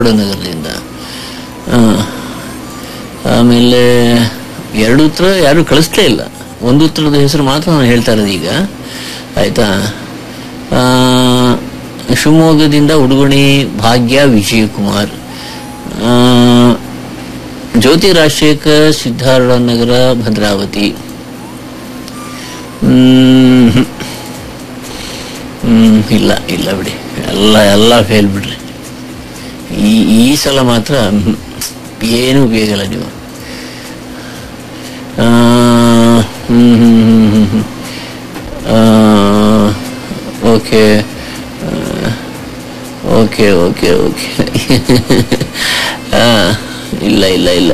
ನಗರದಿಂದ ಆ, ಆಮೇಲೆ ಎರಡು ಉತ್ತರ ಯಾರು ಕಳಿಸ್ಲೇ ಇಲ್ಲ ಒಂದು ಉತ್ತರದ ಹೆಸರು ಮಾತ್ರ ನಾನು ಹೇಳ್ತಾ ಇರೋದು ಈಗ ಆಯ್ತಾ ಆ, ಶಿವಮೊಗ್ಗದಿಂದ ಉಡುಗಣಿ ಭಾಗ್ಯ ವಿಜಯಕುಮಾರ್ ಆ, ಜ್ಯೋತಿ ರಾಜಶೇಖರ್ ಸಿದ್ಧಾರೂಢ ನಗರ ಭದ್ರಾವತಿ ಹ್ಮ್, ಹ್ಮ್, ಇಲ್ಲ ಇಲ್ಲ ಬಿಡಿ ಎಲ್ಲ ಎಲ್ಲ ಫೇಲ್ ಬಿಡ್ರಿ ಈ ಈ ಸಲ ಮಾತ್ರ ಹ್ಮ್, ಏನು ಉಪಯೋಗ ಇಲ್ಲ ನೀವು ಆ, ಹ್ಮ್, ಹ್ಮ್, ಹ್ಮ್, ಹ್ಮ್, ಹ್ಮ್. ಆ, ಓಕೆ ಆ, ಓಕೆ ಓಕೆ ಓಕೆ ಆ, ಇಲ್ಲ ಇಲ್ಲ ಇಲ್ಲ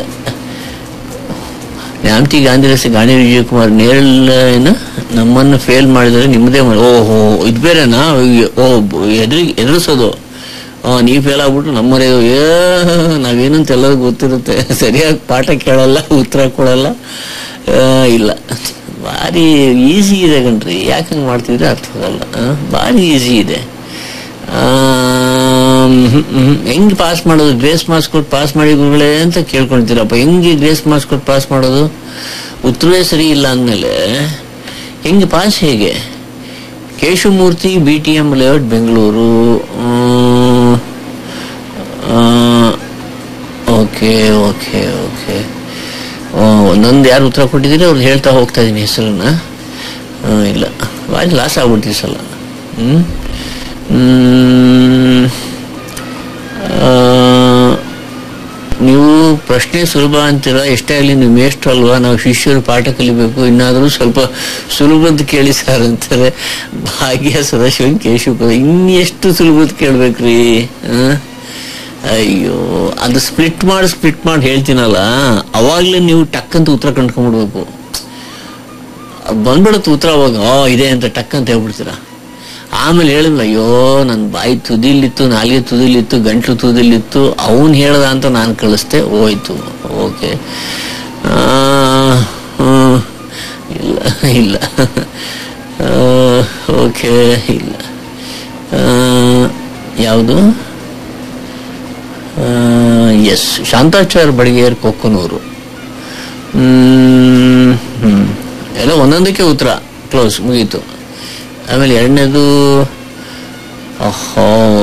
ನ್ಯಾಮತಿ ಗಾಂಧಿ ರಸ್ತೆ ಗಾಂಧಿ ವಿಜಯಕುಮಾರ್ ನೇರಳ ಏನು ನಮ್ಮನ್ನು ಫೇಲ್ ಮಾಡಿದರೆ ನಿಮ್ಮದೇ ಮಾಡಿ ಓಹೋ ಇದು ಬೇರೆನಾ ಅಯ್ಯೋ, ಓ ಎದುರಿ ಎದುರಿಸೋದು ಆ, ನೀವು ಫೇಲ್ ಆಗ್ಬಿಟ್ಟು ನಮ್ಮರೇ ಏ ನಾವೇನಂತ ಎಲ್ಲರಿಗೂ ಗೊತ್ತಿರುತ್ತೆ ಸರಿಯಾಗಿ ಪಾಠ ಕೇಳಲ್ಲ ಉತ್ತರ ಕೊಡಲ್ಲ ಆ, ಇಲ್ಲ ಭಾರಿ ಈಸಿ ಇದೆ ಕಣ್ರಿ ಯಾಕೆ ಹಂಗೆ ಮಾಡ್ತಿದ್ರೆ ಅರ್ಥ ಆಗಲ್ಲ ಆ, ಭಾರಿ ಈಸಿ ಇದೆ ಆಮ್, ಹ್ಮ್, ಹ್ಮ್. ಹೆಂಗ್ ಪಾಸ್ ಮಾಡೋದು ಗ್ರೇಸ್ ಮಾರ್ಕ್ಸ್ ಕೊಟ್ಟು ಪಾಸ್ ಮಾಡಿ ಗುರುಗಳೇ ಅಂತ ಕೇಳ್ಕೊಂತೀರಪ್ಪ ಹೆಂಗೆ ಗ್ರೇಸ್ ಮಾರ್ಕ್ಸ್ ಕೊಟ್ಟು ಪಾಸ್ ಮಾಡೋದು ಉತ್ತರವೇ ಸರಿ ಇಲ್ಲ ಅಂದಮೇಲೆ ಹೆಂಗೆ ಪಾಸ್ ಹೇಗೆ Keshavamurthy B T M layout Bengaluru okay okay okay ಒಂದೊಂದು ಯಾರು ಉತ್ತರ ಕೊಟ್ಟಿದ್ದೀರಿ ಅವ್ರು ಹೇಳ್ತಾ ಹೋಗ್ತಾ ಇದ್ದೀನಿ ಹೆಸರನ್ನ ಆ, ಇಲ್ಲ ಭಾರಿ ಲಾಸ್ ಆಗ್ಬಿಡ್ತೀವಿ ಸಲ ಹ್ಮ್ ಹ್ಮ್. ಆ, ನೀವು ಪ್ರಶ್ನೆ ಸುಲಭ ಅಂತೀರ ಎಷ್ಟೇ ಆಗಲಿ ನೀವು ಮೇಷ್ಟ್ರು ಅಲ್ವಾ ನಾವು ಶಿಷ್ಯರು ಪಾಠ ಕಲಿಬೇಕು ಇನ್ನಾದರೂ ಸ್ವಲ್ಪ ಸುಲಭದ ಕೇಳಿ ಸರ್ ಅಂತಾರೆ ಭಾಗ್ಯ ಸದಾಶಿವ ಕೇಶವ ಇನ್ನೆಷ್ಟು ಸುಲಭದ ಕೇಳ್ಬೇಕ್ರಿ ಆ? ಅಯ್ಯೋ ಅದು ಸ್ಪ್ಲಿಟ್ ಮಾಡಿ ಸ್ಪ್ಲಿಟ್ ಮಾಡಿ ಹೇಳ್ತೀನಲ್ಲ ಅವಾಗ್ಲೇ ನೀವು ಟಕ್ ಅಂತ ಉತ್ತರ ಕಂಡ್ಕೊಂಡ್ಬಿಡ್ಬೇಕು ಅದ್ ಬಂದ್ಬಿಡುತ್ತೆ ಉತ್ತರ ಅವಾಗ ಆ ಇದೆ ಅಂತ ಟಕ್ ಅಂತ ಹೇಳ್ಬಿಡ್ತೀರ ಆಮೇಲೆ ಹೇಳಿದ್ಲ ಅಯ್ಯೋ ನನ್ನ ಬಾಯಿ ತುದಿಲಿತ್ತು ನಾಲಿಗೆ ತುದಿಲಿತ್ತು ಗಂಟ್ಲು ತುದಿಲಿತ್ತು ಅವನ್ ಹೇಳ್ದ ಅಂತ ನಾನು ಕಳಿಸ್ದೆ ಹೋಯ್ತು ಓಕೆ ಇಲ್ಲ ಇಲ್ಲ ಓಕೆ ಇಲ್ಲ ಯಾವುದು ಎಸ್ ಶಾಂತಾಚಾರ್ ಬಡಿಗೇರ್ ಕೊಕ್ಕನೂರು ಹ್ಮ್, ಹ್ಮ್. ಎಲ್ಲ ಒಂದೊಂದಕ್ಕೆ ಉತ್ತರ ಕ್ಲೋಸ್ ಮುಗೀತು ಆಮೇಲೆ ಎರಡನೇದು ಅಹೋ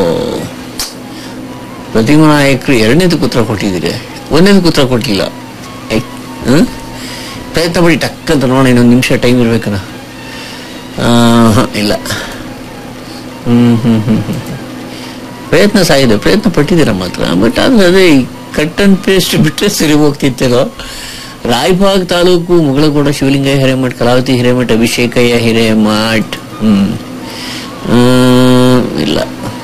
ಪ್ರತಿಮಾ ನಾಯಕರು ಎರಡನೇದಕ್ಕೆ ಉತ್ತರ ಕೊಟ್ಟಿದ್ದೀರಿ ಒಂದನೇದಕ್ಕೆ ಉತ್ತರ ಕೊಟ್ಟಿಲ್ಲ ಏ- ಹ್ಮ್? ಪ್ರಯತ್ನ ಪಡಿ ಟಕ್ ಅಂತ ನೋಡೋಣ ಇನ್ನೊಂದು ನಿಮಿಷ ಟೈಮ್ ಇರ್ಬೇಕನ ಆ, ಹ, ಇಲ್ಲ ಹ್ಮ್ ಹ್ಮ್ ಹ್ಮ್ ಹ್ಮ್ ಪ್ರಯತ್ನ ಸಾಗಿದೆ ಪ್ರಯತ್ನ ಪಟ್ಟಿದ್ದೀರ ಮಾತ್ರ ಬಟ್ ಆದ್ರೆ ಅದೇ ಕಟ್ ಅಂಡ್ ಪೇಸ್ಟ್ ಬಿಟ್ಟರೆ ಸರಿ ಹೋಗ್ತಿತ್ತೇನೋ ರಾಯಬಾಗ್ ತಾಲೂಕು ಮುಗಳಕೋಡ ಶಿವಲಿಂಗಯ್ಯ ಹಿರೇಮಠ್ ಕಲಾವತಿ ಹಿರೇಮಠ್ ಅಭಿಷೇಕಯ್ಯ ಹಿರೇಮಠ್ ಹ್ಮ್ ಹ್ಮ್, ಇಲ್ಲ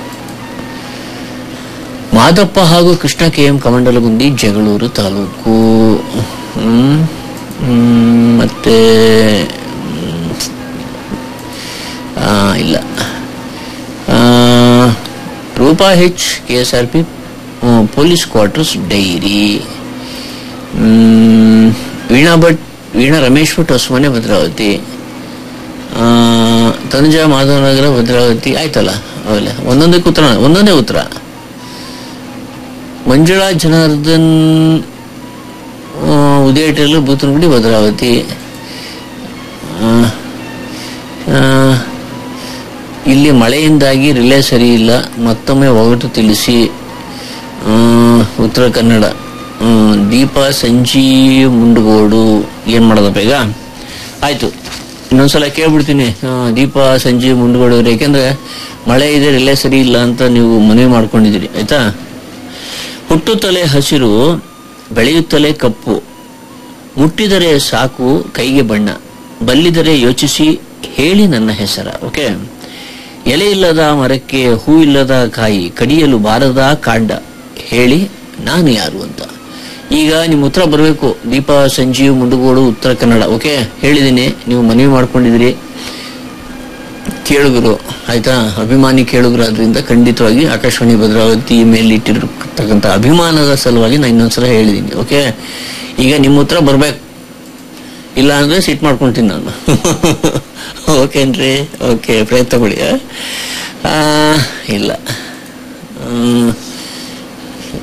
ಮಾದಪ್ಪ ಹಾಗೂ ಕೃಷ್ಣ ಕೆ ಎಂ ಕಮಂಡಲಗುಂದಿ ಜಗಳೂರು ತಾಲೂಕು ಹ್ಮ್, ಹ್ಮ್, ಮತ್ತೆ ಹ್ಮ್, ಆ, ಇಲ್ಲ ಆ, Roopa H K S R P police quarters dairy ಹ್ಮ್, ವೀಣಾ ಭಟ್ ವೀಣಾ ರಮೇಶ್ ಭಟ್ ಹೊಸಮನೆ ಭದ್ರಾವತಿ ಆ, ತನುಜಾ ಮಾಧವನಗರ ಭದ್ರಾವತಿ ಆಯ್ತಲ್ಲ ಅವೆಲ್ಲ ಒಂದೊಂದಕ್ಕೆ ಉತ್ತರ ಒಂದೊಂದೇ ಉತ್ತರ ಮಂಜುಳಾ ಜನಾರ್ದನ್ ಆ, ಉದಯ ಟೇಲರ್ ಬೂತನಗುಡಿ ಭದ್ರಾವತಿ ಆ, ಆ, ಇಲ್ಲಿ ಮಳೆಯಿಂದಾಗಿ ರಿಲೇ ಸರಿ ಇಲ್ಲ ಮತ್ತೊಮ್ಮೆ ಒಗಟು ತಿಳಿಸಿ ಆ, ಉತ್ತರ ಕನ್ನಡ ಆ, ದೀಪ ಸಂಜಿ ಮುಂಡಗೋಡು ಏನ್ ಮಾಡೋದಪ್ಪ ಈಗ ಆಯ್ತು ಇನ್ನೊಂದ್ಸಲ ಕೇಳ್ಬಿಡ್ತೀನಿ ಆ, ದೀಪ ಸಂಜೀವ್ ಮುಂಡಗೋಡು ಅವ್ರು ಯಾಕೆಂದ್ರೆ ಮಳೆ ಇದೆ ರಿಲೇ ಸರಿ ಇಲ್ಲ ಅಂತ ನೀವು ಮನವಿ ಮಾಡ್ಕೊಂಡಿದ್ದೀರಿ ಆಯ್ತಾ ಹುಟ್ಟುತ್ತಲೇ ಹಸಿರು ಬೆಳೆಯುತ್ತಲೇ ಕಪ್ಪು ಮುಟ್ಟಿದರೆ ಸಾಕು ಕೈಗೆ ಬಣ್ಣ ಬಲ್ಲಿದರೆ ಯೋಚಿಸಿ ಹೇಳಿ ನನ್ನ ಹೆಸರ ಓಕೆ ಎಲೆ ಇಲ್ಲದ ಮರಕ್ಕೆ ಹೂ ಇಲ್ಲದ ಕಾಯಿ ಕಡಿಯಲು ಬಾರದ ಕಾಂಡ ಹೇಳಿ ನಾನು ಯಾರು ಅಂತ ಈಗ ನಿಮ್ಮ ಉತ್ತರ ಬರಬೇಕು ದೀಪ ಸಂಜೀವ್ ಮುಂಡಗೋಡು ಉತ್ತರ ಕನ್ನಡ ಓಕೆ ಹೇಳಿದ್ದೀನಿ ನೀವು ಮನವಿ ಮಾಡ್ಕೊಂಡಿದ್ದೀರಿ ಕೇಳುಗರು ಆಯ್ತಾ ಅಭಿಮಾನಿ ಕೇಳುಗರು ಆದ್ರಿಂದ ಖಂಡಿತವಾಗಿ ಆಕಾಶವಾಣಿ ಭದ್ರಾವತಿ ಮೇಲೆ ಇಟ್ಟಿರತಕ್ಕಂಥ ಅಭಿಮಾನದ ಸಲುವಾಗಿ ನಾನು ಇನ್ನೊಂದ್ಸಲ ಹೇಳಿದ್ದೀನಿ ಓಕೆ ಈಗ ನಿಮ್ಮ ಉತ್ತರ ಬರ್ಬೇಕು ಇಲ್ಲ ಅಂದ್ರೆ ಸಿಟ್ ಮಾಡ್ಕೊಂತೀನಿ ನಾನು ಓಕೆನ್ರಿ ಓಕೆ ಪ್ರಯತ್ನ ಪಡಿ ಆ? ಆ, ಇಲ್ಲ ಹ್ಮ್.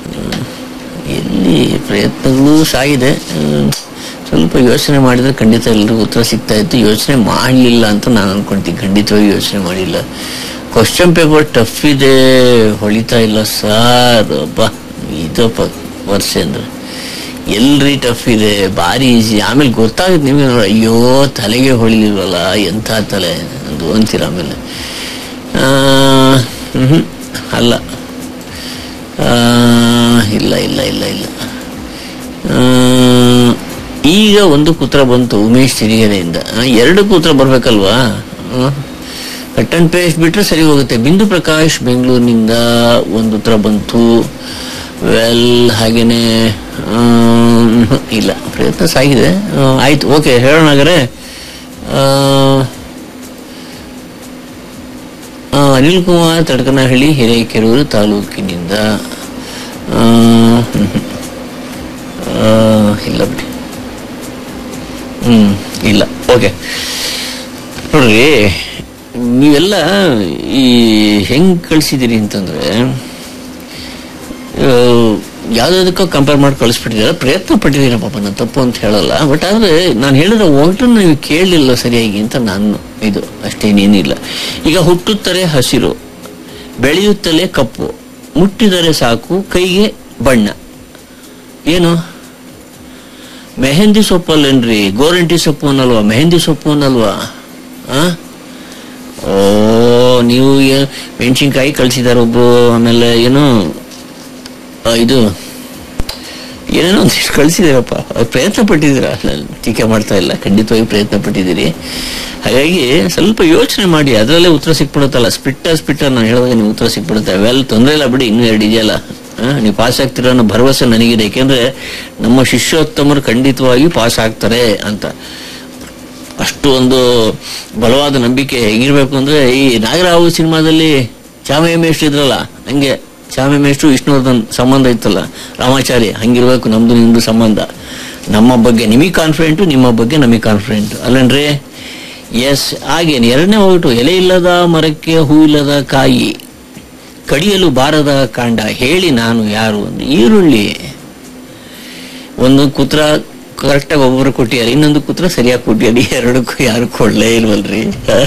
ಪ್ರಯತ್ನಗಳು ಸಾಗಿದೆ ಹ್ಮ್, ಸ್ವಲ್ಪ ಯೋಚನೆ ಮಾಡಿದ್ರೆ ಖಂಡಿತ ಎಲ್ರಿಗೂ ಉತ್ತರ ಸಿಗ್ತಾ ಇತ್ತು ಯೋಚನೆ ಮಾಡಲಿಲ್ಲ ಅಂತ ನಾನು ಅನ್ಕೊಂತೀನಿ ಖಂಡಿತವಾಗಿ ಯೋಚನೆ ಮಾಡಿಲ್ಲ ಕ್ವಶನ್ ಪೇಪರ್ ಟಫ್ ಇದೆ ಹೊಳಿತಾ ಇಲ್ಲ ಸಾರ್ ಅಬ್ಬಾ ಇದಪ್ಪ ವರ್ಷ ಅಂದ್ರೆ ಎಲ್ರಿ ಟಫ್ ಇದೆ ಭಾರಿ ಈಸಿ ಆಮೇಲೆ ಗೊತ್ತಾಗುತ್ತೆ ನಿಮಗೆ ನೋಡಿ ಅಯ್ಯೋ ತಲೆಗೆ ಹೊಳಿಲಿಲ್ವಲ್ಲ ಎಂಥ ತಲೆ ಅದು ಅಂತೀರ ಆಮೇಲೆ ಆ, ಮ್ಹೂ, ಅಲ್ಲ ಆ, ಇಲ್ಲ ಇಲ್ಲ ಇಲ್ಲ ಇಲ್ಲ ಆ, ಈಗ ಒಂದು ಕೂತ್ರ ಬಂತು ಉಮೇಶ್ ಸಿರಿಗೆರೆಯಿಂದ ಆ, ಎರಡಕ್ಕೂ ಉತ್ತರ ಬರ್ಬೇಕಲ್ವಾ ಕಟ್ ಅಂಡ್ ಪೇಸ್ಟ್ ಬಿಟ್ರೆ ಸರಿ ಹೋಗುತ್ತೆ ಬಿಂದು ಪ್ರಕಾಶ್ ಬೆಂಗಳೂರಿನಿಂದ ಒಂದು ಉತ್ತರ ಬಂತು ವೆಲ್ ಹಾಗೇನೆ ಆಮ್, ಇಲ್ಲ ಪ್ರಯತ್ನ ಸಾಗಿದೆ ಆ, ಆಯ್ತು ಓಕೆ ಹೇಳೋಣ ಹಾಗಾದ್ರೆ ಆ, ಆ, ಅನಿಲ್ ಕುಮಾರ್ ತಡಕನಹಳ್ಳಿ ಹಿರೇಕೆರೂರು ತಾಲೂಕಿನಿಂದ ಆ, ಹ್ಮ್, ಹ್ಮ್. ಆ, ಇಲ್ಲ ಬಿಡಿ ಹ್ಮ್ ಇಲ್ಲ ಓಕೆ ನೋಡ್ರಿ ನೀವೆಲ್ಲ ಈ ಹೆಂಗ್ ಕಳ್ಸಿದ್ದೀರಿ ಅಂತಂದ್ರೆ ಯಾವ್ದಾದಕ್ಕೋ ಕಂಪೇರ್ ಮಾಡಿ ಕಳಿಸ್ಬಿಟ್ಟಿದ್ದೀರ ಪ್ರಯತ್ನ ಪಟ್ಟಿದ್ದೀರ ಪಾಪ ನಾನು ತಪ್ಪು ಅಂತ ಹೇಳಲ್ಲ ಬಟ್ ಆದ್ರೆ ನಾನು ಹೇಳಿದ ಒಗಟನ್ನು ನೀವು ಕೇಳಲಿಲ್ಲ ಸರಿಯಾಗಿ ಅಂತ ನಾನು ಇದು ಅಷ್ಟೇನೇನಿಲ್ಲ ಈಗ ಹುಟ್ಟುತ್ತಲೇ ಹಸಿರು ಬೆಳೆಯುತ್ತಲೇ ಕಪ್ಪು ಮುಟ್ಟಿದರೆ ಸಾಕು ಕೈಗೆ ಬಣ್ಣ ಏನು ಮೆಹಂದಿ ಸೊಪ್ಪಲ್ಲೇನ್ರಿ ಗೋರಂಟಿ ಸೊಪ್ಪು ಅನ್ನಲ್ವಾ ಮೆಹಂದಿ ಸೊಪ್ಪು ಅನ್ನಲ್ವಾ ಆ ಓ ನೀವು ಏ- ಮೆಣಸಿನ್ಕಾಯಿ ಕಳ್ಸಿದಾರ ಒಬ್ರು ಆಮೇಲೆ ಏನು ಆ, ಇದು ಏನೇನೋ ಒಂದಿಷ್ಟು ಕಳಿಸಿದ್ದೀರಪ್ಪ ಪ್ರಯತ್ನ ಪಟ್ಟಿದ್ದೀರಾ ನಾನು ಟೀಕೆ ಮಾಡ್ತಾ ಇಲ್ಲ ಖಂಡಿತವಾಗಿ ಪ್ರಯತ್ನ ಪಟ್ಟಿದ್ದೀರಿ ಹಾಗಾಗಿ ಸ್ವಲ್ಪ ಯೋಚನೆ ಮಾಡಿ ಅದರಲ್ಲೇ ಉತ್ತರ ಸಿಕ್ಬಿಡುತ್ತಲ್ಲ ಸ್ಪಿಟ್ಟ ಸ್ಪಿಟ್ಟ ನಾನು ಹೇಳಿದಾಗ ನೀವು ಉತ್ತರ ಸಿಕ್ಬಿಡುತ್ತೆ ವೆಲ್ ತೊಂದರೆ ಇಲ್ಲ ಬಿಡಿ ಇನ್ನೂ ಎರಡು ಇದೆಯಲ್ಲ ಆ, ನೀವು ಪಾಸ್ ಆಗ್ತೀರ ಅನ್ನೋ ಭರವಸೆ ನನಗಿದೆ ಯಾಕೆಂದ್ರೆ ನಮ್ಮ ಶಿಷ್ಯೋತ್ತಮರು ಖಂಡಿತವಾಗಿ ಪಾಸ್ ಆಗ್ತಾರೆ ಅಂತ ಅಷ್ಟು ಒಂದು ಬಲವಾದ ನಂಬಿಕೆ ಹೇಗಿರ್ಬೇಕು ಅಂದ್ರೆ ಈ ನಾಗರಾವು ಸಿನಿಮಾದಲ್ಲಿ ಚಾಮಯ್ಯ ಮೇಷ್ಟ್ರು ಇದ್ರಲ್ಲ ಹಂಗೆ ಚಾಮಯ್ಯ ಮೇಷ್ಟ್ರು ವಿಷ್ಣುವರ್ಧನ್ ಸಂಬಂಧ ಇತ್ತಲ್ಲ ರಾಮಾಚಾರಿ ಹಂಗಿರ್ಬೇಕು ನಮ್ದು ನಿಮ್ದು ಸಂಬಂಧ ನಮ್ಮ ಬಗ್ಗೆ ನಿಮಗೆ ಕಾನ್ಫಿಡೆಂಟು ನಿಮ್ಮ ಬಗ್ಗೆ ನಮಗೆ ಕಾನ್ಫಿಡೆಂಟ್ ಅಲ್ಲನ್ರಿ ಎಸ್ ಹಾಗೇನು ಎರಡನೇ ಹೋಗ್ಬಿಟ್ಟು ಎಲೆ ಇಲ್ಲದ ಮರಕ್ಕೆ ಹೂ ಇಲ್ಲದ ಕಾಯಿ ಕಡಿಯಲು ಬಾರದ ಕಾಂಡ ಹೇಳಿ ನಾನು ಯಾರು ಅಂದ್ರೆ ಈರುಳ್ಳಿ ಒಂದು ಕುತ್ರ ಕರೆಕ್ಟಾಗಿ ಒಬ್ಬರು ಕೊಟ್ಟಿದ್ದಾರೆ ಇನ್ನೊಂದು ಕುತ್ರ ಸರಿಯಾಗಿ ಕೊಟ್ಟಿದ್ದಾರೆ ಎರಡಕ್ಕೂ ಯಾರು ಕೊಡ್ಲೇ ಇಲ್ವಲ್ರಿ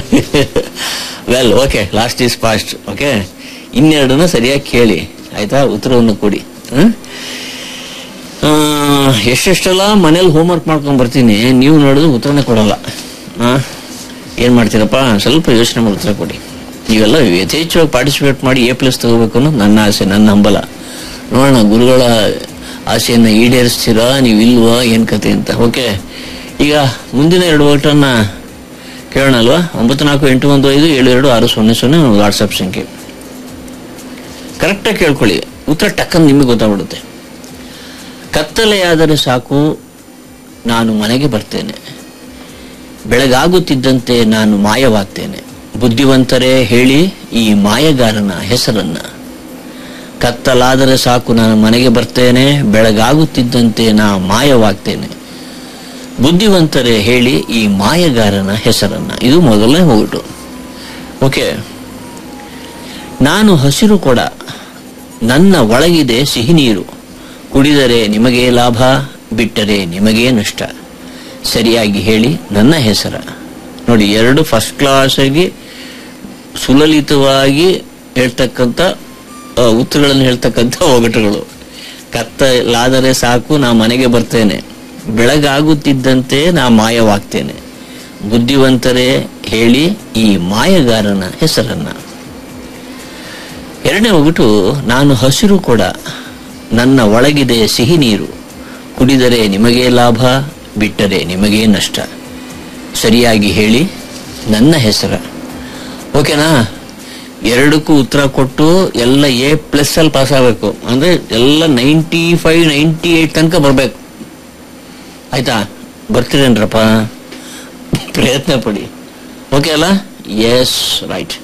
well okay last is fast okay ಇನ್ನೆರಡನ್ನ ಸರಿಯಾಗಿ ಕೇಳಿ ಆಯ್ತಾ ಉತ್ತರವನ್ನು ಕೊಡಿ ಹ್ಮ್? ಆ, ಎಷ್ಟೆಷ್ಟೆಲ್ಲ ಮನೇಲಿ ಹೋಮ್ವರ್ಕ್ ಮಾಡ್ಕೊಂಡ್ ಬರ್ತೀನಿ ನೀವು ನೋಡಿದ್ರೆ ಉತ್ತರನೇ ಕೊಡಲ್ಲ ಆ? ಏನ್ ಮಾಡ್ತೀರಪ್ಪ ಸ್ವಲ್ಪ ಯೋಚನೆ ಮಾಡಿ ಉತ್ತರ ಕೊಡಿ ನೀವೆಲ್ಲ ಯಥೇಚ್ಛವಾಗಿ ಪಾರ್ಟಿಸಿಪೇಟ್ ಮಾಡಿ ಎ ಪ್ಲಸ್ ತಗೋಬೇಕು ಅನ್ನೋದು ನನ್ನ ಆಸೆ ನನ್ನ ಹಂಬಲ ನೋಡೋಣ ಗುರುಗಳ ಆಸೆಯನ್ನ ಈಡೇರಿಸ್ತೀರಾ ನೀವು ಇಲ್ವಾ ಏನ್ ಕತೆ ಅಂತ ಓಕೆ ಈಗ ಮುಂದಿನ ಎರಡು ಓಟನ್ನ ಕೇಳೋಣ ಅಲ್ವಾ ಒಂಬತ್ತು ನಾಲ್ಕು ಎಂಟು ಒಂದು ಐದು ಏಳು ಎರಡು ಆರು ಸೊನ್ನೆ ಸೊನ್ನೆ ವಾಟ್ಸಪ್ ಸಂಖ್ಯೆ ಕರೆಕ್ಟಾಗಿ ಕೇಳ್ಕೊಳ್ಳಿ ಉತ್ತರ ಟಕ್ಕನ್ ನಿಮಗೆ ಗೊತ್ತಾಗ್ಬಿಡುತ್ತೆ ಕತ್ತಲೆಯಾದರೆ ಸಾಕು ನಾನು ಮನೆಗೆ ಬರ್ತೇನೆ ಬೆಳಗಾಗುತ್ತಿದ್ದಂತೆ ನಾನು ಮಾಯವಾಗ್ತೇನೆ ಬುದ್ಧಿವಂತರೇ ಹೇಳಿ ಈ ಮಾಯಗಾರನ ಹೆಸರನ್ನ ಕತ್ತಲಾದರೆ ಸಾಕು ನಾನು ಮನೆಗೆ ಬರ್ತೇನೆ ಬೆಳಗಾಗುತ್ತಿದ್ದಂತೆ ನಾ ಮಾಯವಾಗ್ತೇನೆ ಬುದ್ಧಿವಂತರೇ ಹೇಳಿ ಈ ಮಾಯಗಾರನ ಹೆಸರನ್ನ ಇದು ಮೊದಲನೇ ಹೋಗಿಟ್ಟು ಓಕೆ ನಾನು ಹಸಿರು ಕೊಡ ನನ್ನ ಒಳಗಿದೆ ಸಿಹಿ ನೀರು ಕುಡಿದರೆ ನಿಮಗೆ ಲಾಭ ಬಿಟ್ಟರೆ ನಿಮಗೇ ನಷ್ಟ ಸರಿಯಾಗಿ ಹೇಳಿ ನನ್ನ ಹೆಸರ ನೋಡಿ ಎರಡು ಫಸ್ಟ್ ಕ್ಲಾಸ್ ಆಗಿ ಸುಲಲಿತವಾಗಿ ಹೇಳ್ತಕ್ಕಂಥ ಆ, ಉತ್ತರಗಳನ್ನು ಹೇಳ್ತಕ್ಕಂಥ ಒಗಟುಗಳು ಕತ್ತಲಾದರೆ ಸಾಕು ನಾ ಮನೆಗೆ ಬರ್ತೇನೆ ಬೆಳಗಾಗುತ್ತಿದ್ದಂತೆ ನಾ ಮಾಯವಾಗ್ತೇನೆ ಬುದ್ಧಿವಂತರೇ ಹೇಳಿ ಈ ಮಾಯಗಾರನ ಹೆಸರನ್ನ ಎರಡನೇ ಒಗಟು ನಾನು ಹಸಿರು ಕೊಡ ನನ್ನ ಒಳಗಿದೆ ಸಿಹಿ ನೀರು ಕುಡಿದರೆ ನಿಮಗೆ ಲಾಭ ಬಿಟ್ಟರೆ ನಿಮಗೇ ನಷ್ಟ ಸರಿಯಾಗಿ ಹೇಳಿ ನನ್ನ ಹೆಸರ ಓಕೆನಾ ಎರಡಕ್ಕೂ ಉತ್ತರ ಕೊಟ್ಟು ಎಲ್ಲ ಎ ಪ್ಲಸ್ ಅಲ್ಲಿ ಪಾಸ್ ಆಗಬೇಕು ಅಂದ್ರೆ ಎಲ್ಲ ನೈಂಟಿ ಫೈವ್ ನೈಂಟಿ ಏಟ್ ತನಕ ಬರ್ಬೇಕು ಆಯ್ತಾ ಬರ್ತೀರೇನ್ರಪ್ಪ ಪ್ರಯತ್ನ ಪಡಿ ಓಕೆ ಅಲ್ಲ ಎಸ್ ರೈಟ್